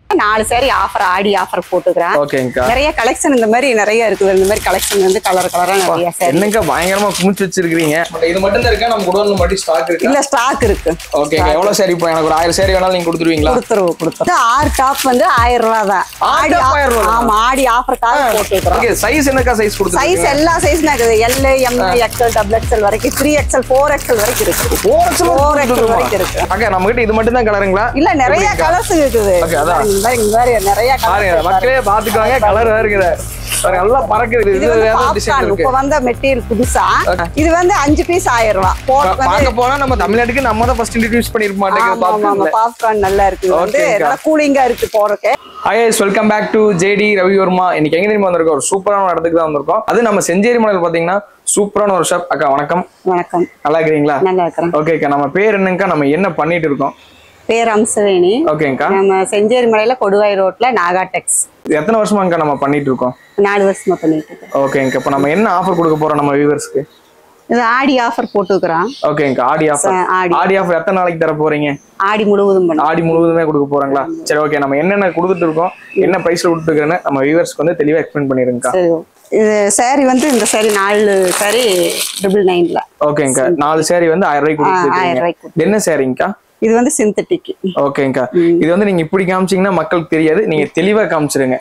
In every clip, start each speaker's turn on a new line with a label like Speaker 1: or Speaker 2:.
Speaker 1: நாலு saree offer ஆடி offer போட்டுக்கிறேன்
Speaker 2: ஓகேங்கக்கா
Speaker 1: நிறைய கலெக்ஷன் இந்த மாதிரி நிறைய இருக்குது இந்த மாதிரி கலெக்ஷன் வந்து கலர் கலரா நிறைய saree
Speaker 2: என்னங்க பயங்கரமா குமிச்சு வச்சிருக்கீங்க பட் இது மட்டும் தான் இருக்கா நம்ம குடோன்ல மட்டும் ஸ்டாக் இருக்கு
Speaker 1: இல்ல ஸ்டாக் இருக்கு
Speaker 2: ஓகேங்க எவ்வளவு சரி இப்போ எனக்கு ஒரு ஆயிரம் சேரி வேணாலும் நீங்க கொடுத்துருவீங்களா
Speaker 1: கொடுத்துருவோம் கொடுத்துருவோம் ஆறு டாப் வந்து ஆயிரம் ரூபா தான்
Speaker 2: ஆறு
Speaker 1: ஆடி
Speaker 2: top ஆயிரம் ரூபா தானா?
Speaker 1: ஆமா ஆடி ஆஃபருக்காக போட்டுக்கிறோம்
Speaker 2: ஓகே சைஸ் என்னக்கா சைஸ்
Speaker 1: சைஸ்
Speaker 2: கொடுத்துருக்கீங்க
Speaker 1: எல்லா சைஸ்மே இருக்குது L M XL double XL வரைக்கும் த்ரீ எக்ஸ்எல் ஃபோர் எக்ஸ்எல் வரைக்கும் இருக்கு
Speaker 2: ஃபோர் எக்ஸ்எல்
Speaker 1: ஃபோர் எக்ஸ்எல் வரைக்கும் இருக்கு
Speaker 2: ஓகே நம்ம கிட்ட இது மட்டும் தான் கலருங்களா
Speaker 1: இல்ல நிறைய கலர்ஸ் இருக்குது
Speaker 2: Okay, அதான்.
Speaker 1: இந்த மாதிரி இந்த மாதிரி நிறைய
Speaker 2: பாருங்க
Speaker 1: கலர்ஸ்
Speaker 2: மக்களே பாத்துக்குவாங்க கலர் இருக்குது பாருங்க நல்லா பறக்குது
Speaker 1: இது
Speaker 2: இது
Speaker 1: வந்து
Speaker 2: வேற டிசைன்
Speaker 1: பாப்கார்ன்
Speaker 2: இருக்கு
Speaker 1: இப்ப வந்த மெட்டீரியல் புதுசா
Speaker 2: Okay.
Speaker 1: இது வந்து அஞ்சு பீஸ் ஆயிரம் ரூபாய் போட் வந்து
Speaker 2: பார்க்க போனா நம்ம தமிழ்நாட்டுக்கு நம்ம தான் ஃபர்ஸ்ட் இன்ட்ரடியூஸ் பண்ணிருக்க மாட்டேங்குது
Speaker 1: ஆமா ஆமா ஆமா
Speaker 2: பாப்கார்ன்ல
Speaker 1: பாப்கார்ன் நல்லா இருக்கு இது வந்து
Speaker 2: Okay, அக்கா.
Speaker 1: நல்லா கூலிங்கா இருக்கு போறதுக்கு
Speaker 2: hi welcome back to JD Ravivarma இன்னைக்கு எங்க தெரியுமா வந்திருக்கோம் ஒரு சூப்பரான இடத்துக்கு தான் வந்திருக்கோம் அது நம்ம செஞ்சேரி மலையில் பாத்தீங்கன்னா சூப்பரான ஒரு ஷாப் அக்கா வணக்கம்
Speaker 1: வணக்கம்
Speaker 2: நல்லா இருக்கிறீங்களா
Speaker 1: நல்லா இருக்கிறேன்
Speaker 2: ஓகேக்கா நம்ம பேர் என்னங்கக்கா நம்ம என்ன பண்ணிட்டு இருக்கோம்
Speaker 1: பேர் அம்சவேணி
Speaker 2: ஓகேங்கக்கா
Speaker 1: நம்ம செஞ்சேரி மலையில கொடுவாய் ரோட்ல நாகா டெக்ஸ்
Speaker 2: இது எத்தனை வருஷமாங்கக்கா நம்ம பண்ணிட்டு இருக்கோம்
Speaker 1: நாலு வருஷமா பண்ணிட்டு இருக்கோம்
Speaker 2: ஓகேங்கக்கா இப்போ நம்ம என்ன ஆஃபர் கொடுக்க போறோம் நம்ம வியூவர்ஸ்க்கு
Speaker 1: இது ஆடி ஆஃபர் போட்டுக்கிறோம்
Speaker 2: ஓகேங்கக்கா ஆடி ஆஃபர்
Speaker 1: ச- ஆடி.
Speaker 2: ஆடி ஆஃபர் எத்தனை நாளைக்கு தர போறீங்க
Speaker 1: ஆடி முழுவதும் பண்ணோம்
Speaker 2: ஆடி முழுவதுமே கொடுக்க போறாங்களா சரி ஓகே நம்ம என்னென்ன கொடுத்துட்டு இருக்கோம் என்ன பிரைஸ்ல கொடுத்துருக்கேன்னு நம்ம வியூவர்ஸ்க்கு வந்து தெளிவா எக்ஸ்பிளைன் பண்ணிருங்கக்கா
Speaker 1: சரி இது saree வந்து இந்த saree நாலு saree ட்ரிபிள் நைன்ல
Speaker 2: ஓகேங்கக்கா நாலு சேரீ வந்து ஆயிரம் ரூபாய்க்கு
Speaker 1: ஆயிரம்
Speaker 2: கொடுத்துருக்கீங்க
Speaker 1: ரூபாய்க்கு
Speaker 2: இது என்ன சேரீங்கக்கா
Speaker 1: இது வந்து சிந்தட்டிக்
Speaker 2: ஓகேங்கக்கா இது வந்து நீங்க இப்படி காமிச்சீங்கன்னா மக்களுக்கு தெரியாது நீங்க தெளிவா காமிச்சிருங்க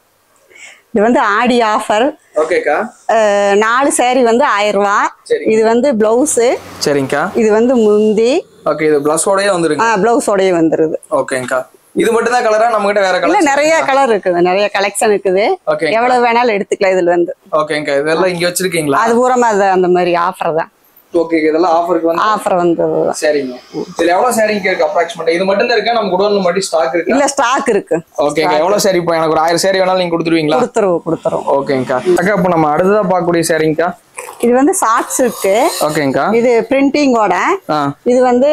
Speaker 1: இது வந்து ஆடி ஆஃபர்
Speaker 2: ஓகேக்கா
Speaker 1: நாலு saree வந்து ஆயிரம் ரூபா
Speaker 2: சரி.
Speaker 1: இது வந்து பிளவுஸு
Speaker 2: சரிங்கக்கா
Speaker 1: இது வந்து முந்தி
Speaker 2: ஓகே இது பிளஸோடயே வந்துருங்க
Speaker 1: பிளவுஸோடய வந்துருது
Speaker 2: ஓகேங்கக்கா இது மட்டும் தான் கலரா நம்ம கிட்ட வேற
Speaker 1: இல்ல
Speaker 2: கலர்
Speaker 1: நிறைய கலர் இருக்குது நிறைய கலெக்ஷன் இருக்குது
Speaker 2: ஓகே
Speaker 1: எவ்வளவு வேணாலும் எடுத்துக்கலாம் இதுல வந்து
Speaker 2: ஓகேங்கக்கா இதெல்லாம் இங்க வச்சிருக்கீங்களா
Speaker 1: அது பூரமா அது அந்த மாதிரி ஆஃபர் தான்
Speaker 2: ஓகே இதெல்லாம் ஆஃபருக்கு வந்து
Speaker 1: ஆஃபர் வந்தது தான்
Speaker 2: சரிங்க இதுல எவ்வளவு சேரீங்க இருக்கு அப்ராக்சிமேட் இது மட்டும் தான் இருக்கா நம்ம குடோன்ல மட்டும் ஸ்டாக் இருக்கு
Speaker 1: இல்ல ஸ்டாக் இருக்கு
Speaker 2: ஓகேங்க எவ்வளவு சேரீ இப்போ எனக்கு ஒரு ஆயிரம் சேரீ வேணாலும் நீங்க கொடுத்துருவீங்களா
Speaker 1: கொடுத்துருவோம் கொடுத்துருவோம்
Speaker 2: ஓகேங்கக்கா அக்கா இப்போ நம்ம அடுத்ததா பார்க்கக்கூடிய சேரீங்கக்கா
Speaker 1: இது வந்து ஷார்ட்ஸ் இருக்கு
Speaker 2: ஓகேங்கக்கா
Speaker 1: இது பிரிண்டிங்கோட
Speaker 2: ஆ
Speaker 1: இது வந்து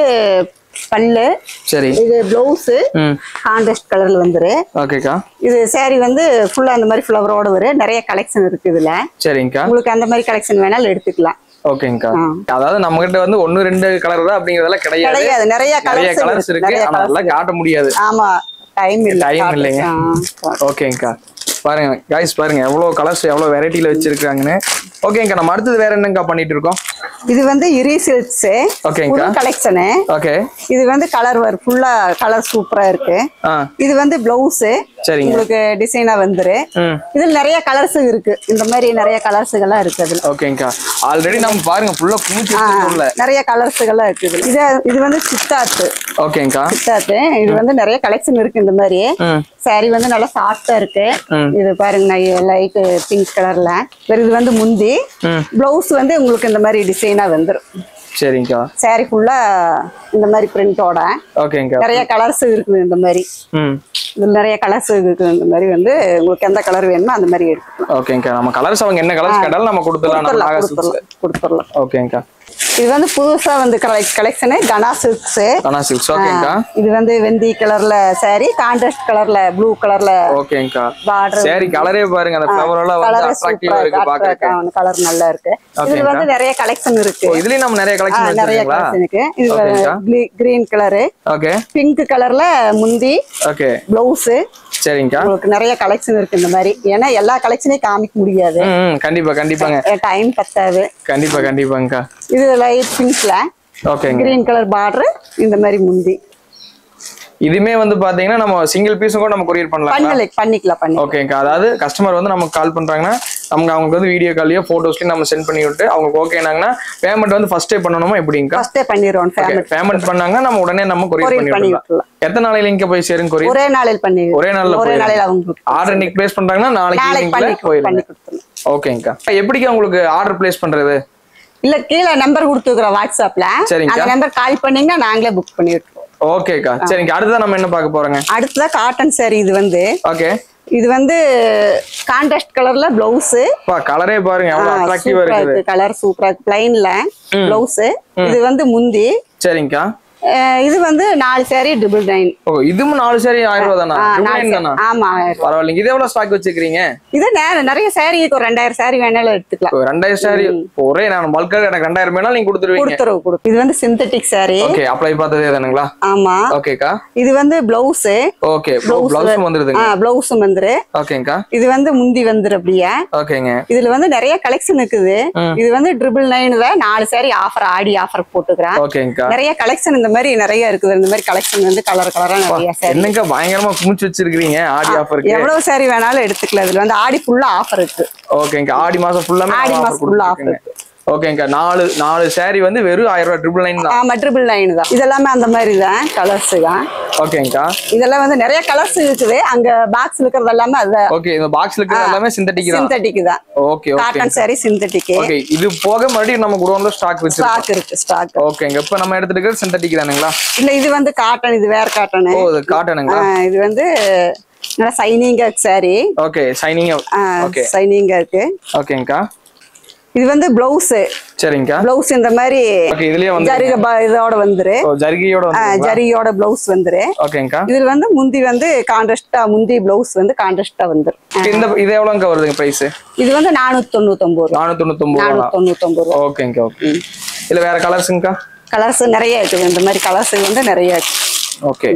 Speaker 1: பல்லு
Speaker 2: சரி
Speaker 1: இது பிளவுஸ்
Speaker 2: ம்
Speaker 1: கான்ட்ராஸ்ட் கலர்ல வந்துரு
Speaker 2: ஓகேக்கா
Speaker 1: இது saree வந்து ஃபுல்லா அந்த மாதிரி ஃப்ளவரோட வரும் நிறைய கலெக்ஷன் இருக்கு இதுல
Speaker 2: சரிங்கக்கா
Speaker 1: உங்களுக்கு அந்த மாதிரி கலெக்ஷன் வேணாலும் எடுத்துக்கலாம்
Speaker 2: ஓகேங்கக்கா
Speaker 1: ஆ.
Speaker 2: அதாவது நம்ம கிட்ட வந்து ஒன்னு ரெண்டு கலர் தான் அப்படிங்கறதெல்லாம் கிடையாது
Speaker 1: கிடையாது நிறைய
Speaker 2: நிறைய
Speaker 1: கலர்ஸ்
Speaker 2: கலர்ஸ் இருக்கு
Speaker 1: நிறைய
Speaker 2: ஆனா
Speaker 1: colours
Speaker 2: அதெல்லாம் காட்ட முடியாது
Speaker 1: ஆமா டைம் இல்ல
Speaker 2: Time இல்லைங்க.
Speaker 1: ஆ.
Speaker 2: ஓகேங்கக்கா பாருங்க காய்ஸ் பாருங்க எவ்வளவு கலர்ஸ் எவ்வளவு வெரைட்டில வச்சிருக்காங்கன்னு ஓகேங்கக்கா நம்ம அடுத்தது வேற என்னங்கக்கா பண்ணிட்டு இருக்கோம்
Speaker 1: இது வந்து இரி சில்க்ஸ்
Speaker 2: ஓகேங்கக்கா
Speaker 1: புது கலெக்ஷனு
Speaker 2: ஓகே
Speaker 1: இது வந்து கலர் வரும் ஃபுல்லா கலர் சூப்பரா இருக்கு
Speaker 2: ஆ
Speaker 1: இது வந்து பிளவுஸ்
Speaker 2: சரிங்க
Speaker 1: உங்களுக்கு டிசைனா வந்துரு
Speaker 2: ம்
Speaker 1: இதுல நிறைய கலர்ஸ் இருக்கு இந்த மாதிரி நிறைய கலர்ஸுகள்லாம் இருக்கு அதுல
Speaker 2: ஓகேங்கக்கா ஆல்ரெடி நம்ம பாருங்க ஃபுல்லா குமிச்சு
Speaker 1: ஆ,
Speaker 2: வச்சிருக்கோம்ல
Speaker 1: நிறைய கலர்ஸுகள்லாம் இருக்கு இதுல இது இது வந்து சித்தாத்து
Speaker 2: ஓகேங்கக்கா
Speaker 1: சித்தாத்து இது வந்து நிறைய கலெக்ஷன் இருக்கு இந்த மாதிரி
Speaker 2: ம்
Speaker 1: saree வந்து நல்லா சாஃப்டா இருக்கு
Speaker 2: ம்.
Speaker 1: இது பாருங்க லைட் பிங்க் கலர்ல வேற இது வந்து முந்தி
Speaker 2: ம்
Speaker 1: பிளவுஸ் வந்து உங்களுக்கு இந்த மாதிரி டிசைனா வந்துரும்
Speaker 2: சரிங்கக்கா
Speaker 1: saree ஃபுல்லா இந்த மாதிரி பிரிண்டோட
Speaker 2: ஓகேங்கக்கா
Speaker 1: நிறைய கலர்ஸ் இருக்குது இந்த மாதிரி
Speaker 2: ம்
Speaker 1: இதுல நிறைய கலர்ஸ் இருக்குது இந்த மாதிரி வந்து உங்களுக்கு எந்த கலர் வேணுமோ அந்த மாதிரி எடுத்துக்கலாம்
Speaker 2: ஓகேங்கக்கா நம்ம கலர்ஸ் அவங்க என்ன கலர்ஸ் கேட்டாலும் நம்ம கொடுத்துடலாம் நம்ம
Speaker 1: கொடுத்துடலாம்
Speaker 2: நாகா சில்க்ஸ்
Speaker 1: கொடுத்துடலாம் கொடுத்துடலாம்
Speaker 2: ஓகேங்கக்கா
Speaker 1: இது வந்து புதுசா வந்து கலெக்ஷனு கனா சில்க்ஸ்
Speaker 2: கனா சில்க்ஸ் ஓகேங்கக்கா
Speaker 1: இது வந்து வெந்தி கலர்ல saree கான்ட்ராஸ்ட் கலர்ல ப்ளூ கலர்ல
Speaker 2: ஓகேங்கக்கா
Speaker 1: பார்டர்
Speaker 2: சரி கலரே பாருங்க அந்த ஃப்ளவர் எல்லாம் வந்து
Speaker 1: கலர்
Speaker 2: அட்ராக்டிவா இருக்கு பாக்குறதுக்கு
Speaker 1: கலர் நல்லா இருக்கு இதுல
Speaker 2: ஓகேங்கக்கா.
Speaker 1: வந்து நிறைய கலெக்ஷன் இருக்கு
Speaker 2: ஓ இதுலயும் நம்ம நிறைய
Speaker 1: ஆ,
Speaker 2: கலெக்ஷன்
Speaker 1: நிறைய
Speaker 2: வச்சிருக்கீங்களா
Speaker 1: கலெக்ஷன் இருக்கு
Speaker 2: ஓகேங்கக்கா.
Speaker 1: இது கிரீன் கலரு
Speaker 2: ஓகே
Speaker 1: பிங்க் கலர்ல முந்தி
Speaker 2: ஓகே
Speaker 1: பிளவுஸ்
Speaker 2: சரிங்கக்கா
Speaker 1: உங்களுக்கு நிறைய கலெக்ஷன் இருக்கு இந்த மாதிரி ஏன்னா எல்லா கலெக்ஷனையும் காமிக்க முடியாது
Speaker 2: ம் ம், கண்டிப்பா கண்டிப்பாங்க
Speaker 1: டைம் பத்தாது
Speaker 2: கண்டிப்பா கண்டிப்பாங்கக்கா
Speaker 1: இது லைட் பிங்க்ல
Speaker 2: ஓகேங்க
Speaker 1: கிரீன் கலர் பார்டர் இந்த மாதிரி முந்தி
Speaker 2: இதுமே வந்து பாத்தீங்கன்னா நம்ம சிங்கிள் பீஸும் கூட நம்ம கொரியர் பண்ணலாம்
Speaker 1: பண்ணல பண்ணிக்கலாம் பண்ணி
Speaker 2: ஓகேங்கக்கா அதாவது கஸ்டமர் வந்து நமக்கு கால் பண்றாங்கன்னா நமக்கு அவங்களுக்கு வந்து வீடியோ காலையோ போட்டோஸ்லயும் நம்ம சென்ட் பண்ணி விட்டு அவங்களுக்கு ஓகேனாங்கன்னா பேமெண்ட் வந்து ஃபர்ஸ்டே பண்ணணுமா எப்படிங்கக்கா
Speaker 1: ஃபர்ஸ்டே பண்ணிடுவோம் ஃபேமிலி
Speaker 2: பேமெண்ட் பண்ணாங்கன்னா நம்ம உடனே நம்ம கொரியர்
Speaker 1: கொரியர்
Speaker 2: பண்ணி
Speaker 1: பண்ணி
Speaker 2: விடலாம்
Speaker 1: விட்டுலாம்
Speaker 2: எத்தனை நாளையில இங்க போய் சேரும் கொரியர்
Speaker 1: ஒரே நாளில் பண்ணி
Speaker 2: ஒரே நாள்ல
Speaker 1: ஒரே
Speaker 2: போயிடும்.
Speaker 1: நாளில் அவங்களுக்கு
Speaker 2: ஆர்டர் இன்னைக்கு பிளேஸ் பண்றாங்கன்னா நாளைக்கு
Speaker 1: நாளைக்கு
Speaker 2: ஈவினிங்ல
Speaker 1: பண்ணி
Speaker 2: போயிடும்
Speaker 1: பண்ணி கொடுத்துருவோம்
Speaker 2: ஓகேங்கக்கா எப்படிக்கா உங்களுக்கு ஆர்டர் பிளேஸ் பண்றது
Speaker 1: இல்ல கீழே நம்பர் கொடுத்துக்கிறோம் வாட்ஸ்அப்ல
Speaker 2: சரிங்கக்கா.
Speaker 1: அந்த நம்பர் கால் பண்ணீங்கன்னா நாங்களே புக் பண்ணி விட்டுருவோம்
Speaker 2: ஓகேக்கா சரிங்க அடுத்ததான் நம்ம என்ன பார்க்க போறோங்க
Speaker 1: அடுத்ததா காட்டன் saree இது வந்து
Speaker 2: ஓகே
Speaker 1: இது வந்து கான்ட்ராஸ்ட் கலர்ல பிளவுஸ்
Speaker 2: பா கலரே பாருங்க எவ்வளவு அட்ராக்டிவா
Speaker 1: சூப்பரா
Speaker 2: இருக்குது
Speaker 1: இருக்கு கலர் சூப்பரா இருக்கு பிளைன்ல பிளவுஸ் இது வந்து முந்தி
Speaker 2: சரிங்கக்கா
Speaker 1: அஹ் இது வந்து நாலு சாரி ட்ரிபிள் நைன்
Speaker 2: ஓ இதுவும் நாலு சாரி ஆயிரம் ரூபா தானா
Speaker 1: நாலு
Speaker 2: Dubai தானா
Speaker 1: saree. ஆமா ஆயிரம் ரூபாய்.
Speaker 2: பரவாயில்லைங்க இது எவ்வளவு ஸ்டாக் வச்சுக்கிறீங்க
Speaker 1: இது நே- நிறைய சாரி ஒரு ரெண்டாயிரம் சாரி வேணாலும் எடுத்துக்கலாம்
Speaker 2: இப்போ ரெண்டாயிரம் சாரி ஒரே நான் பல்காக எனக்கு ரெண்டாயிரம் வேணாலும் நீங்க கொடுத்துருவீங்க
Speaker 1: கொடுத்துருவு கொடுக்கும் இது வந்து சிந்தட்டிக் சாரி
Speaker 2: ஓகே அப்ளை பார்த்ததே தானுங்களா
Speaker 1: ஆமா
Speaker 2: ஓகேக்கா
Speaker 1: இது வந்து பிளவுஸ்
Speaker 2: ஓகே பிளவுஸும் வந்துருதுங்க
Speaker 1: பிளவுஸும் வந்துரு
Speaker 2: ஓகேங்கா
Speaker 1: இது வந்து முந்தி வந்துரு அப்படியே
Speaker 2: ஓகேங்க
Speaker 1: இதுல வந்து நிறைய கலெக்ஷன் இருக்குது இது வந்து ட்ரிபிள் நைன்ல நாலு சாரி ஆஃபர் ஆடி ஆஃபர் போட்டுக்கிறேன்
Speaker 2: ஓகேங்கா
Speaker 1: நிறைய கலெக்ஷன் இந்த மாதிரி நிறைய இருக்குது இந்த மாதிரி கலெக்ஷன் வந்து கலர் கலரா நிறைய சாரி
Speaker 2: என்னங்க பயங்கரமா குமிச்சு வச்சிருக்கீங்க ஆடி ஆஃபருக்கு
Speaker 1: எவ்வளவு சாரி வேணாலும் எடுத்துக்கலாம் இதுல வந்து ஆடி ஃபுல்லா ஆஃபர் இருக்கு
Speaker 2: ஓகேங்க ஆடி மாசம் ஃபுல்லாமே
Speaker 1: ஆடி
Speaker 2: ஆஃபர்
Speaker 1: மாசம் full offer
Speaker 2: கொடுத்துருக்கீங்க ஓகேங்க நாலு நாலு சாரி வந்து வெறும் ஆயிரம் ரூபாய் ட்ரிபிள் நைன் தான்
Speaker 1: ஆமா ட்ரிபிள் நைன் தான் இதெல்லாமே அந்த மாதிரி தான் கலர்ஸ் தான்
Speaker 2: ஓகேங்கா
Speaker 1: இதெல்லாம் வந்து நிறைய கலர்ஸ் இருக்குது அங்க பாக்ஸ் இருக்கிறது எல்லாமே அது
Speaker 2: ஓகே இந்த பாக்ஸ்ல இருக்கிறது எல்லாமே சிந்தட்டிக் தான்
Speaker 1: சிந்தட்டிக் தான்
Speaker 2: okay okay
Speaker 1: cotton sari synthetic
Speaker 2: okay இது போக மறுபடியும் நம்ம குடோன்ல ஸ்டாக் வச்சிருக்கோம்
Speaker 1: ஸ்டாக் இருக்கு ஸ்டாக்
Speaker 2: ஓகேங்க இப்ப நம்ம எடுத்துட்டு இருக்கிறது சிந்தட்டிக் தானுங்களா
Speaker 1: இல்ல இது வந்து காட்டன் இது வேற காட்டன்
Speaker 2: ஓ இது காட்டனுங்களா
Speaker 1: இது வந்து நல்லா சைனிங்கா சாரி
Speaker 2: ஓகே சைனிங் ஓகே
Speaker 1: சைனிங்கா இருக்கு
Speaker 2: ஓகேங்கா
Speaker 1: இது வந்து பிளவுஸ்
Speaker 2: சரிங்கக்கா
Speaker 1: பிளவுஸ் இந்த மாதிரி
Speaker 2: ஓகே இதுலயே வந்து
Speaker 1: ஜரிக ப- இதோட வந்துரு
Speaker 2: ஓ, ஜரிகையோட
Speaker 1: ஆ,
Speaker 2: வந்து
Speaker 1: ஜரியோட பிளவுஸ் வந்துரு
Speaker 2: ஓகேங்கக்கா
Speaker 1: இதுல வந்து முந்தி வந்து கான்ட்ராஸ்டா முந்தி பிளவுஸ் வந்து கான்ட்ராஸ்டா வந்துரும்
Speaker 2: இந்த இது எவ்வளோங்க வருதுங்க பிரைஸ்
Speaker 1: இது வந்து நானூத்தி தொண்ணூத்தொன்பது ரூபா
Speaker 2: நானூத்தி தொண்ணூத்தொம்பது ரூபா
Speaker 1: நானூத்தி தொண்ணூத்தொன்பது ரூபா
Speaker 2: ஓகேங்க ஓகே இல்ல வேற கலர்ஸுங்கக்கா
Speaker 1: கலர்ஸ் நிறைய இருக்குது இந்த மாதிரி கலர்ஸ் வந்து நிறைய இருக்கு
Speaker 2: ஓகே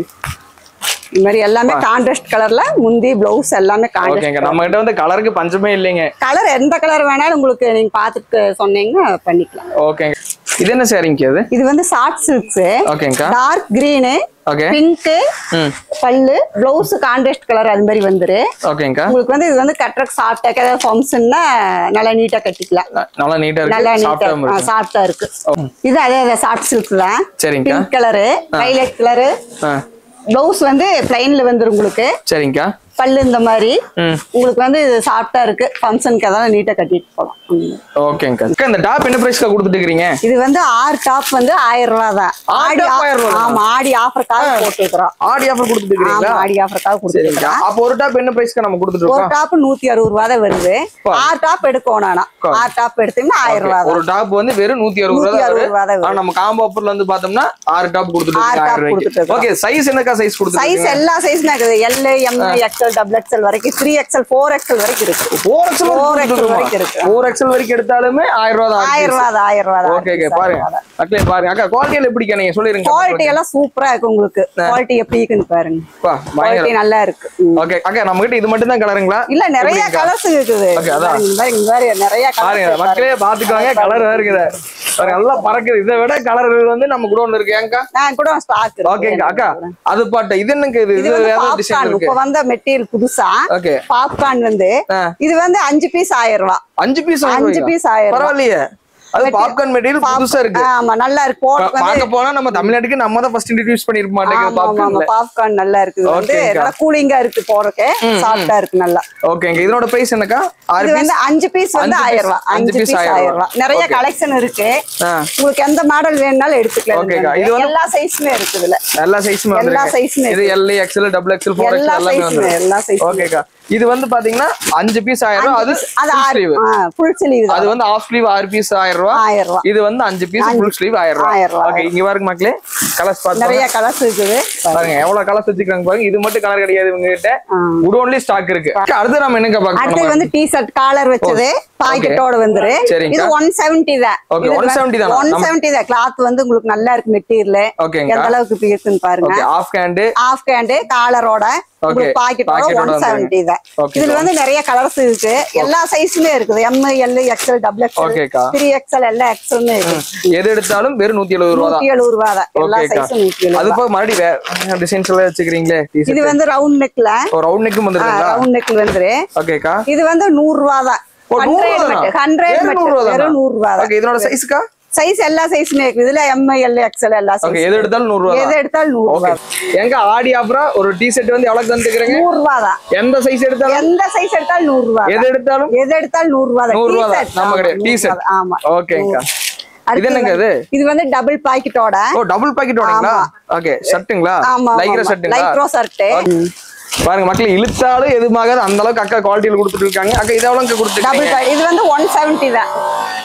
Speaker 1: இந்த மாதிரி எல்லாமே கான்ட்ராஸ்ட் கலர்ல முந்தி பிளவுஸ் எல்லாமே கான்ட்ராஸ்ட்
Speaker 2: ஓகேங்க நம்ம கிட்ட வந்து கலருக்கு பஞ்சமே இல்லைங்க
Speaker 1: கலர் எந்த கலர் வேணாலும் உங்களுக்கு நீங்க பாத்துட்டு சொன்னீங்கன்னா பண்ணிக்கலாம்
Speaker 2: ஓகேங்க இது என்ன சரிங்க அது
Speaker 1: இது வந்து சாஃப்ட் சில்க்ஸ்
Speaker 2: ஓகேங்கக்கா
Speaker 1: டார்க் கிரீனு
Speaker 2: ஓகே
Speaker 1: பிங்க்
Speaker 2: ம்
Speaker 1: பல்லு பிளவுஸ் கான்ட்ராஸ்ட் கலர் அது மாதிரி வந்துரு
Speaker 2: ஓகேங்கக்கா
Speaker 1: உங்களுக்கு வந்து இது வந்து கட்டுறக்கு சாஃப்டா ஏதாவது ஃபங்க்ஷன்னா நல்லா நீட்டா கட்டிக்கலாம்
Speaker 2: ந- நல்லா நீட்டா
Speaker 1: நல்லா
Speaker 2: இருக்கு
Speaker 1: நீட்டா
Speaker 2: சாஃப்டா இருக்கு
Speaker 1: சாஃப்டா இருக்கு இது அதே அதே சாஃப்ட் சில்க் தான்
Speaker 2: சரிங்கக்கா
Speaker 1: பிங்க் கலரு வைலட் கலரு
Speaker 2: ஆ
Speaker 1: பிளவுஸ் வந்து பிளைன்ல வந்துரும் உங்களுக்கு
Speaker 2: சரிங்கக்கா
Speaker 1: பல்லு இந்த மாதிரி
Speaker 2: ம்
Speaker 1: உங்களுக்கு வந்து இது சாஃப்டா இருக்கு ஃபங்க்ஷனுக்கு அதான் நீட்டா கட்டிட்டு போகலாம் ம்.
Speaker 2: ஓகேங்கக்கா அக்கா, இந்த டாப் என்ன பிரைஸ்க்கு கொடுத்துட்டு இருக்கீங்க
Speaker 1: இது வந்து ஆறு டாப் வந்து ஆயிரம் ரூபா தான்
Speaker 2: ஆறு
Speaker 1: ஆடி
Speaker 2: top ஆயிரம் ரூபா
Speaker 1: ஆமா ஆடி ஆஃபருக்காக போட்டுக்கிறோம்
Speaker 2: ஆடி ஆஃபர் கொடுத்துட்டு இருக்கீங்களா
Speaker 1: ஆமா ஆடி ஆஃபருக்காக
Speaker 2: சரிங்கக்கா
Speaker 1: கொடுத்துருக்கோம்
Speaker 2: அப்போ ஒரு டாப் என்ன பிரைஸ்க்கு நம்ம கொடுத்துட்டு
Speaker 1: ஒரு
Speaker 2: இருக்கோம்
Speaker 1: டாப் நூத்தி அறுபது ரூபா தான் வருது
Speaker 2: பா.
Speaker 1: ஆறு டாப் எடுக்கணும் ஆனா
Speaker 2: கா.
Speaker 1: ஆறு டாப் எடுத்தீங்கன்னா ஆயிரம் ரூபா
Speaker 2: ஒரு
Speaker 1: தான்
Speaker 2: டாப் வந்து வெறும் நூத்தி அறுபது ரூபா
Speaker 1: நூத்தி
Speaker 2: தான்
Speaker 1: அறுபது
Speaker 2: வருது.
Speaker 1: ரூபா தான்
Speaker 2: ஆனா
Speaker 1: வருது
Speaker 2: நம்ம காம்போ ஆஃபர்ல வந்து பார்த்தோம்னா ஆறு டாப் கொடுத்துட்டு
Speaker 1: ஆறு
Speaker 2: இருக்காங்க
Speaker 1: top
Speaker 2: ஆயிரம் ரூபாய்க்கு
Speaker 1: கொடுத்துட்டு
Speaker 2: ஓகே சைஸ் என்னக்கா சைஸ்
Speaker 1: சைஸ்
Speaker 2: கொடுத்துருக்கீங்க
Speaker 1: எல்லா சைஸ்மே இருக்குது L M XL double XL வரைக்கும் த்ரீ எக்ஸ்எல் ஃபோர் எக்ஸ்எல் வரைக்கும் இருக்கு
Speaker 2: ஃபோர் எக்ஸல்
Speaker 1: Four XL வரைக்கும் இருக்கு.
Speaker 2: ஃபோர் எக்ஸல் வரைக்கும் எடுத்தாலுமே ஆயிரம் ரூபா தான்
Speaker 1: ஆயிரம் ரூபா தான் ஆயிரம் ரூபா தான்
Speaker 2: ஓகே ஓகே பாருங்க மக்களே பாருங்க அக்கா குவாலிட்டியில எப்படிக்கா நீங்க சொல்லிருங்க
Speaker 1: குவாலிட்டி எல்லாம் சூப்பரா இருக்கு உங்களுக்கு குவாலிட்டி எப்படி இருக்குன்னு பாருங்க
Speaker 2: பா, பயங்கரம்
Speaker 1: குவாலிட்டி நல்லா இருக்கு ம்.
Speaker 2: ஓகே அக்கா நம்ம கிட்ட இது மட்டும் தான் கலருங்களா
Speaker 1: இல்ல நிறைய கலர்ஸ் இருக்குது
Speaker 2: Okay, அதான்.
Speaker 1: பாருங்க, பாருங்க, இந்த மாதிரி நிறைய
Speaker 2: பாருங்க
Speaker 1: கலர்ஸ்
Speaker 2: மக்களே பாத்துக்கோங்க கலர் இருக்குது பாருங்க நல்லா பறக்குது இதை விட கலர் வந்து நம்ம குடோன்ல இருக்கு ஏங்கா
Speaker 1: நான் கூட ஸ்டாக்
Speaker 2: ஓகேங்க அக்கா அது பாட்டு இது என்னங்க இது
Speaker 1: இது
Speaker 2: இது
Speaker 1: வந்து
Speaker 2: வேற டிசைன்
Speaker 1: பாப்கார்ன்
Speaker 2: இருக்கு
Speaker 1: இப்ப வந்த மெட்டீரியல் புதுசா
Speaker 2: ஓகே
Speaker 1: பாப்கார்ன் வந்து
Speaker 2: ஆ.
Speaker 1: இது வந்து அஞ்சு பீஸ் ஆயிரம் ரூபா
Speaker 2: அஞ்சு பீஸ்
Speaker 1: அஞ்சு பீஸ் ஆயிரம் ரூபா.
Speaker 2: பரவாயில்லையே அது பாப்கார்ன் மெட்டீரியல் புதுசா இருக்கு
Speaker 1: ஆமா நல்லா இருக்கு போட்டு வந்து
Speaker 2: பார்க்க போனா நம்ம தமிழ்நாட்டுக்கு நம்ம தான் ஃபர்ஸ்ட் இன்ட்ரடியூஸ் பண்ணிருக்க மாட்டேங்குது
Speaker 1: ஆமா ஆமா ஆமா
Speaker 2: பாப்கார்ன்ல
Speaker 1: பாப்கார்ன் நல்லா இருக்குது வந்து
Speaker 2: ஓகேங்கா.
Speaker 1: நல்லா கூலிங்கா இருக்கு போறதுக்கு சாஃப்டா இருக்கு நல்லா
Speaker 2: ஓகேங்க இதனோட பிரைஸ் என்னக்கா ஆறு
Speaker 1: இது
Speaker 2: பீஸ்
Speaker 1: வந்து அஞ்சு பீஸ் வந்து
Speaker 2: அஞ்சு
Speaker 1: ஆயிரம் ரூபா
Speaker 2: piece- அஞ்சு
Speaker 1: அஞ்சு
Speaker 2: piece
Speaker 1: பீஸ்
Speaker 2: ஆயிரம்
Speaker 1: ஆயிரம் ரூபா
Speaker 2: ரூபா.
Speaker 1: நிறைய
Speaker 2: Okay.
Speaker 1: கலெக்ஷன் இருக்கு
Speaker 2: ஆ.
Speaker 1: உங்களுக்கு எந்த மாடல் வேணும்னாலும் எடுத்துக்கலாம்
Speaker 2: ஓகேக்கா.
Speaker 1: இதுல.
Speaker 2: இது வந்து-
Speaker 1: எல்லா சைஸுமே இருக்குது இதுல
Speaker 2: எல்லா சைஸுமே
Speaker 1: எல்லா
Speaker 2: வந்து
Speaker 1: size-மே
Speaker 2: இது L XL double XL four
Speaker 1: எல்லா
Speaker 2: எக்ஸ்எல் எல்லாமே
Speaker 1: size-மே,
Speaker 2: வந்து
Speaker 1: எல்லா size-மே.
Speaker 2: ஓகேக்கா இது வந்து பாத்தீங்கன்னா அஞ்சு பீஸ் ஆயிரம் ரூபா அது
Speaker 1: அது
Speaker 2: full sleeve.
Speaker 1: ஃபுல் ஸ்லீவ்
Speaker 2: அது வந்து ஆஃப் ஸ்லீவ் ஆறு பீஸ் ஆயிரம் ரூபா
Speaker 1: ஆயிரம் ரூபா
Speaker 2: இது வந்து அஞ்சு பீஸ் ஃபுல் ஸ்லீவ் ஆயிரம் ரூபா
Speaker 1: ஆயிரம் ரூபா.
Speaker 2: ஓகே இங்க பாருங்க மக்களே கலர்ஸ் பாருங்க
Speaker 1: நிறைய கலர்ஸ் இருக்குது
Speaker 2: பாருங்க எவ்வளவு கலர்ஸ் வச்சுக்கிறாங்க பாருங்க இது மட்டும் கலர் கிடையாது இவங்க கிட்ட
Speaker 1: ஆ.
Speaker 2: குடோன்லி ஸ்டாக் இருக்கு அடுத்து நம்ம என்னங்க
Speaker 1: அடுத்தது
Speaker 2: பார்க்கணும்
Speaker 1: வந்து டி ஷர்ட் காலர் வச்சது பாக்கெட்டோட வந்துரு
Speaker 2: சரிங்க.
Speaker 1: இது ஒன் செவன்டி தான்
Speaker 2: Okay, 170 தானா?
Speaker 1: ஒன்
Speaker 2: நம்ம-
Speaker 1: செவன்டி தான் கிளாத் வந்து உங்களுக்கு நல்லா இருக்கு மெட்டீரியல்
Speaker 2: ஓகேங்க
Speaker 1: எந்த அளவுக்கு இப்ப இருக்குன்னு பாருங்க
Speaker 2: okay half hand
Speaker 1: half hand காலரோட உங்களுக்கு பாக்கெட்டோட
Speaker 2: Pocket ஓட
Speaker 1: ஒன் செவன்டி தான்
Speaker 2: Okay,
Speaker 1: இதுல வந்து நிறைய கலர்ஸ் இருக்கு எல்லா சைஸுமே இருக்குது M L XL double XL
Speaker 2: ஓகேக்கா
Speaker 1: த்ரீ எக்ஸ்எல் எல்லா எக்ஸ்எல்மே இருக்கு
Speaker 2: எது எடுத்தாலும் வெறும் நூத்தி எழுபது ரூபா தான்
Speaker 1: நூத்தி எழுபது ரூபா தான் எல்லா
Speaker 2: ஓகேக்கா
Speaker 1: சைஸும் நூத்தி எழுபது
Speaker 2: அது போக மறுபடியும் வேற டிசைன்ஸ் எல்லாம் வச்சுக்கிறீங்களே
Speaker 1: இது வந்து ரவுண்ட் நெக்ல
Speaker 2: ரவுண்ட் நெக்கும் வந்துருங்களா
Speaker 1: ரவுண்ட் நெக்ல வந்துரு
Speaker 2: ஓகேக்கா
Speaker 1: இது வந்து நூறு ரூபா தான்
Speaker 2: ஓ, நூறு
Speaker 1: ஹண்ட்ரட்
Speaker 2: ரூபா
Speaker 1: மட்டும் ஹண்ட்ரட்
Speaker 2: வெறும் நூறு ரூபா
Speaker 1: மட்டும் வெறும் நூறு ரூபா தான்
Speaker 2: ஓகே இதனோட சைஸ்க்கா
Speaker 1: சைஸ் எல்லா சைஸுமே இருக்கு இதுல எம் எல் எக்ஸ்எல் எல்லா
Speaker 2: ஓகே
Speaker 1: சைஸ்
Speaker 2: எது எடுத்தாலும் நூறு ரூபா
Speaker 1: எது எடுத்தாலும் நூறு
Speaker 2: ஓகே
Speaker 1: ரூபா
Speaker 2: எங்க ஆடி ஆஃபரா ஒரு டி ஷர்ட் வந்து எவ்வளவு தந்துக்கிறீங்க
Speaker 1: நூறு ரூபா தான்
Speaker 2: எந்த சைஸ் எடுத்தாலும்
Speaker 1: எந்த சைஸ் எடுத்தாலும் நூறு ரூபா
Speaker 2: எது எடுத்தாலும்
Speaker 1: எது எடுத்தாலும் நூறு ரூபா தான்
Speaker 2: நூறு ரூபா தான்.
Speaker 1: T-shirt.
Speaker 2: நம்ம
Speaker 1: ஆமா,
Speaker 2: கிடையாது.
Speaker 1: நூறு
Speaker 2: T-shirt.
Speaker 1: ரூபா தான். ஆமா
Speaker 2: ஓகேங்கா
Speaker 1: அடுத்து
Speaker 2: இது என்னங்க
Speaker 1: வந்து-
Speaker 2: இது
Speaker 1: இது வந்து டபுள் பாக்கெட்டோட
Speaker 2: ஓ டபுள் பாக்கெட் ஓடுங்களா ஓகே ஷர்ட்டுங்களா
Speaker 1: ஆமா
Speaker 2: லைக்ரா ஷர்ட்டுங்களா
Speaker 1: லைக்ரோ ஷர்ட்
Speaker 2: பாருங்க மக்கள் இழுத்தாலும் எதுமாகாது அந்த அளவுக்கு அக்கா குவாலிட்டியில கொடுத்துட்டு இருக்காங்க அக்கா இது எவ்வளவு
Speaker 1: டபுள்
Speaker 2: கொடுத்துருக்காங்க
Speaker 1: இது வந்து ஒன் செவன்டி தான்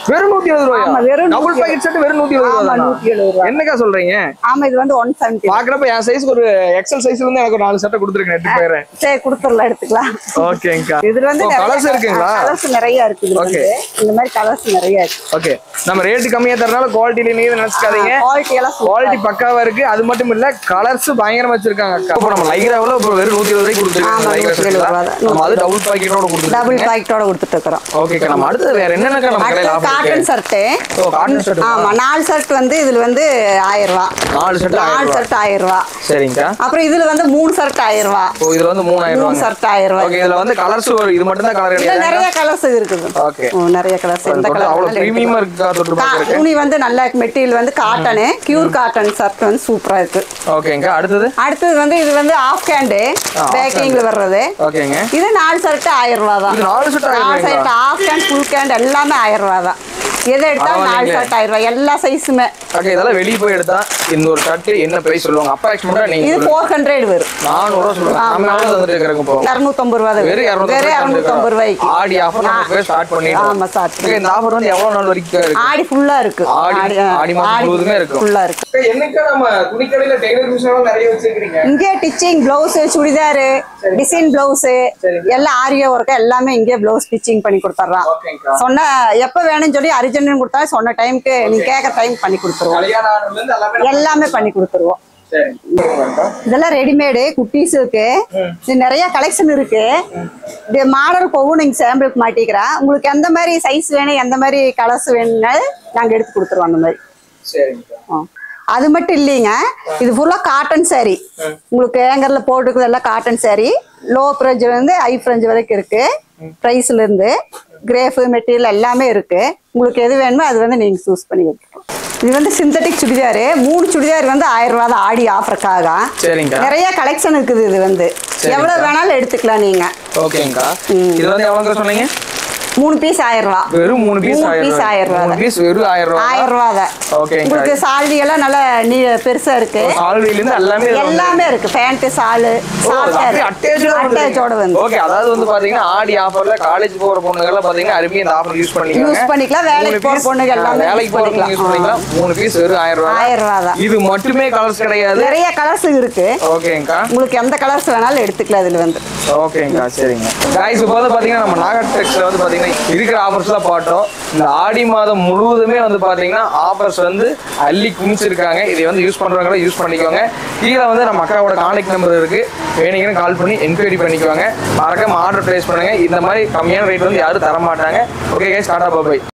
Speaker 2: வெறும் நூத்தி எழுபது ரூபாயா
Speaker 1: ஆமா, வெறும்
Speaker 2: டபுள்
Speaker 1: நூத்தி
Speaker 2: பாக்கெட் செட் வெறும் நூத்தி எழுபது
Speaker 1: ஆமா
Speaker 2: ரூபாய்
Speaker 1: நூத்தி எழுபது ரூபா
Speaker 2: என்னக்கா சொல்றீங்க
Speaker 1: ஆமா இது வந்து ஒன் செவன்டி
Speaker 2: பாக்குறப்ப என் சைஸ்க்கு ஒரு எக்ஸல் சைஸ்ல இருந்து எனக்கு ஒரு நாலு சட்டை கொடுத்துருக்கேன் எடுத்து போயிடுறேன்
Speaker 1: சரி கொடுத்துடலாம் எடுத்துக்கலாம்
Speaker 2: ஓகேங்கக்கா
Speaker 1: இதுல வந்து
Speaker 2: கலர்ஸ் இருக்குங்களா
Speaker 1: கலர்ஸ் நிறைய இருக்கு இதுல வந்து இந்த மாதிரி கலர்ஸ் நிறைய இருக்கு
Speaker 2: ஓகே நம்ம ரேட் கம்மியா தரனால குவாலிட்டில நீங்க நினைச்சுக்காதீங்க
Speaker 1: குவாலிட்டி எல்லாம் super.
Speaker 2: குவாலிட்டி பக்காவா இருக்கு அது மட்டும் இல்ல கலர்ஸ் பயங்கரமா வச்சிருக்காங்க அக்கா இப்போ நம்ம லைக்ராவில் இப்போ வெறும் நூத்தி இருபது ரூபாய்க்கு கொடுத்துருக்காங்க
Speaker 1: ஆமா,
Speaker 2: லைக்ரா
Speaker 1: 170
Speaker 2: செட்ல.
Speaker 1: ரூபா தான்.
Speaker 2: நம்ம அது டபுள் பாக்கெட்டோட கொடுத்துருக்கோம்
Speaker 1: டபுள் பாக்கெட்டோட கொடுத்துட்டு இருக்கிறோம்
Speaker 2: ஓகேக்கா நம்ம அடுத்தது வேற என்னென்னக்கா நம்ம கடையில்
Speaker 1: அடுத்து
Speaker 2: ஆஃபர்
Speaker 1: காட்டன்
Speaker 2: இருக்கு
Speaker 1: ஷர்ட்டு
Speaker 2: ஓ காட்டன் ஷர்ட்
Speaker 1: ஆமா நாலு ஷர்ட் வந்து இதுல வந்து ஆயிரம் ரூபா
Speaker 2: நாலு ஷர்ட்
Speaker 1: நாலு
Speaker 2: ஆயிரம் ரூபாய்
Speaker 1: ஷர்ட் ஆயிரம் ரூபா
Speaker 2: சரிங்கக்கா
Speaker 1: அப்புறம் இதுல வந்து மூணு ஷர்ட் ஆயிரம் ரூபா
Speaker 2: ஓ இதுல வந்து மூணாயிரம்
Speaker 1: மூணு
Speaker 2: ரூபாய்
Speaker 1: ஷர்ட் ஆயிரம் ரூபா
Speaker 2: ஓகே இதுல வந்து கலர்ஸ் ஒரு இது மட்டும் தான் கலர்
Speaker 1: இதுல
Speaker 2: கிடையாது
Speaker 1: நிறைய கலர்ஸ் இருக்குது
Speaker 2: ஓகே
Speaker 1: ஓ, நிறைய கலர்ஸ் எந்த கலர்
Speaker 2: அவ்வளவு பிரீமியமா இருக்குக்கா தொட்டு பார்க்கறதுக்கு
Speaker 1: துணி வந்து நல்ல மெட்டீரியல் வந்து காட்டனு கியூர் காட்டன் ஷர்ட் வந்து சூப்பரா இருக்கு
Speaker 2: ஓகேங்கா அடுத்தது
Speaker 1: அடுத்தது வந்து இது வந்து ஆஃப் ஹேண்டு
Speaker 2: half
Speaker 1: பேக்கிங்ல வர்றது
Speaker 2: ஓகேங்க
Speaker 1: இது நாலு ஷர்ட் ஆயிரம் ரூபா தான்
Speaker 2: இது நாலு ஷர்ட்
Speaker 1: நாலு
Speaker 2: ஆயிரம்
Speaker 1: shirt half hand full hand எல்லாமே ஆயிரம் ரூபா தான் எதை எடுத்தாலும் நாலு
Speaker 2: பரவாயில்லைங்களே.
Speaker 1: ஷர்ட் ஆயிரம் ரூபாய் எல்லா சைஸுமே
Speaker 2: ஓகே இதெல்லாம் வெளிய போய் எடுத்தா இந்த ஒரு ஷர்ட் என்ன பிரைஸ் சொல்லுவாங்க அப்ராக்சிமேட்டா நீங்க
Speaker 1: இது
Speaker 2: சொல்லுங்க.
Speaker 1: ஃபோர் ஹண்ட்ரட் வரும்
Speaker 2: நானூறு ரூபா சொல்லுவாங்க நம்ம எவ்வளவு தந்துட்டு இருக்கிறோங்க இப்போ
Speaker 1: இரநூத்தம்பது ரூபா தான்
Speaker 2: வெறும்
Speaker 1: வரும். வெறும் இரநூத்தம்பது ரூபாய்க்கு
Speaker 2: ஆடி ஆஃபர் நம்ம போய் ஸ்டார்ட் பண்ணிட்டோம்
Speaker 1: ஆமா ஸ்டார்ட்
Speaker 2: Okay, இந்த ஆஃபர் வந்து எவ்வளவு நாள் வரைக்கும் இருக்கு
Speaker 1: ஆடி ஃபுல்லா இருக்கு
Speaker 2: ஆடி- ஆடி மாசம் முழுவதுமே இருக்கும்.
Speaker 1: ஃபுல்லா இருக்கு
Speaker 2: என்னக்கா நம்ம துணிக்கடையில டெய்லர் மிஷின் நிறைய வச்சிருக்கீங்க
Speaker 1: இங்கே stitching blouse chudidar design blouse எல்லாம் ஆரிய ஒர்க் எல்லாமே இங்கே பிளவுஸ் ஸ்டிச்சிங் பண்ணி கொடுத்துட்றான்
Speaker 2: ஓகேங்கா
Speaker 1: சொன்ன எப்ப வேணும்னு சொல்லி அர்ஜென்ட்னு கொடுத்தா சொன்ன டைம்க்கு நீ கேட்க டைம் பண்ணி கொடுத்துருவோம்
Speaker 2: கல்யாணம் ஆனதுல இருந்து எல்லாமே
Speaker 1: எல்லாமே பண்ணி கொடுத்துருவோம்
Speaker 2: சரி
Speaker 1: இதெல்லாம் ரெடிமேடு குட்டீஸுக்கு இது நிறைய கலெக்ஷன் இருக்கு இது மாடல் போகும் நீங்க சாம்பிளுக்கு மாட்டிக்கிறேன் உங்களுக்கு எந்த மாதிரி சைஸ் வேணும் எந்த மாதிரி கலர்ஸ் வேணும்னாலும் நாங்க எடுத்து கொடுத்துருவோம் அந்த மாதிரி
Speaker 2: சரிங்கக்கா
Speaker 1: ஆ. அது மட்டும் இல்லைங்க இது ஃபுல்லா காட்டன் saree உங்களுக்கு ஏங்கர்ல போட்டுக்கிறது எல்லாம் காட்டன் saree லோ ப்ரைஸ்ல இருந்து ஹை ப்ரைஸ் வரைக்கும் இருக்கு ப்ரைஸ்ல இருந்து கிரேஃப் மெட்டீரியல் எல்லாமே இருக்கு உங்களுக்கு எது வேணுமோ அது வந்து நீங்க சூஸ் பண்ணி எடுத்துக்கலாம் இது வந்து சிந்தட்டிக் சுடிதார் மூணு சுடிதார் வந்து ஆயிரம் ரூபா தான் ஆடி ஆஃபருக்காக
Speaker 2: சரிங்கக்கா
Speaker 1: நிறைய கலெக்ஷன் இருக்குது இது வந்து எவ்வளவு வேணாலும் எடுத்துக்கலாம் நீங்க
Speaker 2: ஓகேங்கக்கா இது வந்து எவ்வளோங்க சொன்னீங்க
Speaker 1: மூணு பீஸ் ஆயிரம் ரூபா
Speaker 2: வெறும் மூணு பீஸ்
Speaker 1: மூணு piece ஆயிரம் ரூபா
Speaker 2: மூணு
Speaker 1: தான்.
Speaker 2: பீஸ் வெறும் ஆயிரம் ரூபா
Speaker 1: ஆயிரம் ரூபா தான்
Speaker 2: ஓகேங்கக்கா
Speaker 1: உங்களுக்கு சால்வி எல்லாம் நல்லா நீ பெருசா இருக்கு
Speaker 2: சால்வில இருந்து எல்லாமே இதுல வந்து-
Speaker 1: எல்லாமே இருக்கு பேண்ட் சாலு
Speaker 2: ஓ, அது அப்படியே attached-ஓட வந்து
Speaker 1: அட்டேஜோட வந்து
Speaker 2: ஓகே அதாவது வந்து பாத்தீங்கன்னா ஆடி ஆஃபர்ல காலேஜ் போற பொண்ணுங்க பாத்தீங்கன்னா அருமையா இந்த ஆஃபர் யூஸ் பண்ணிக்கலாம்
Speaker 1: யூஸ் பண்ணிக்கலாம் வேலைக்கு போற பொண்ணுங்க எல்லாமே
Speaker 2: வேலைக்கு
Speaker 1: யூஸ்
Speaker 2: போற பொண்ணுங்க யூஸ் பண்ணிக்கலாம் மூணு பீஸ் வெறும் ஆயிரம் ரூபாய்
Speaker 1: ஆயிரம் ரூபா தான்
Speaker 2: இது மட்டுமே கலர்ஸ் கிடையாது
Speaker 1: நிறைய கலர்ஸ் இருக்கு
Speaker 2: ஓகேங்கக்கா
Speaker 1: உங்களுக்கு எந்த கலர்ஸ் வேணாலும் எடுத்துக்கலாம் இதுல வந்து
Speaker 2: ஓகேங்கக்கா சரிங்க காய்ஸ் இப்போ வந்து பாத்தீங்கன்னா நம்ம நாகர் டெக்ஸ்ல வந்து பாத்தீங்கன்னா இருக்கிற ஆஃபர்ஸ்லாம் பார்த்தோம் இந்த ஆடி மாதம் முழுவதுமே வந்து பாத்தீங்கன்னா ஆஃபர்ஸ் வந்து அள்ளி குமிச்சிருக்காங்க இதை வந்து யூஸ் பண்றவங்க யூஸ் பண்ணிக்கோங்க கீழே வந்து நம்ம அக்காவோட கான்டாக்ட் நம்பர் இருக்கு வேணுங்கன்னு கால் பண்ணி என்கொயரி பண்ணிக்கோங்க மறக்காம ஆர்டர் பிளேஸ் பண்ணுங்க இந்த மாதிரி கம்மியான ரேட் வந்து யாரும் தர மாட்டாங்க ஓகே கைஸ் டாடா பாய்